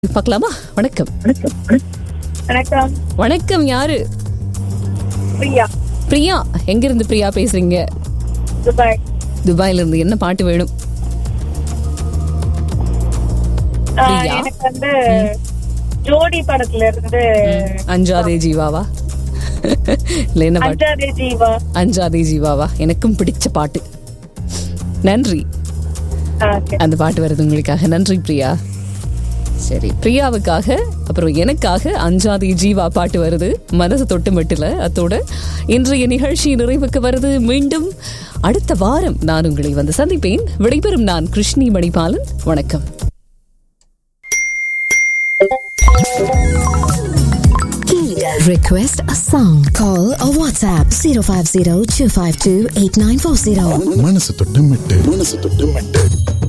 பார்க்கலாமா வணக்கம் வணக்கம் வணக்கம் யாரு பிரியா பிரியா எங்க இருந்து பிரியா பேசுறீங்க துபாய் துபாயில இருந்து என்ன பாட்டு வேணும் ஆ, பிரியா? எனக்கு வந்து ஜோடி படத்துல இருந்து அஞ்சாதே ஜீவாவா இல்ல என்ன பாட்டு அஞ்சாதே ஜீவா அஞ்சாதே ஜீவாவா எனக்கும் பிடிச்ச பாட்டு நன்றி ஆ, சரி. அந்த பாட்டு வருது உங்களுக்காக நன்றி பிரியா சரி பிரியாவுக்காக அப்புறம் எனக்காக அஞ்சாதி ஜீவா பாட்டு வருது மனசு தொட்டு மட்டுல அத்தோட இன்றைய நிகழ்ச்சி நிறைவுக்கு வருது மீண்டும் அடுத்த வாரம் நான் உங்களை வந்து சந்திப்பேன் விடைபெறும் நான் கிருஷ்ணி மணிபாலன் வணக்கம் Request a song. Call or WhatsApp 050 252 8940. மனசு தொட்டு மெட்டு மனசு தொட்டு மெட்டு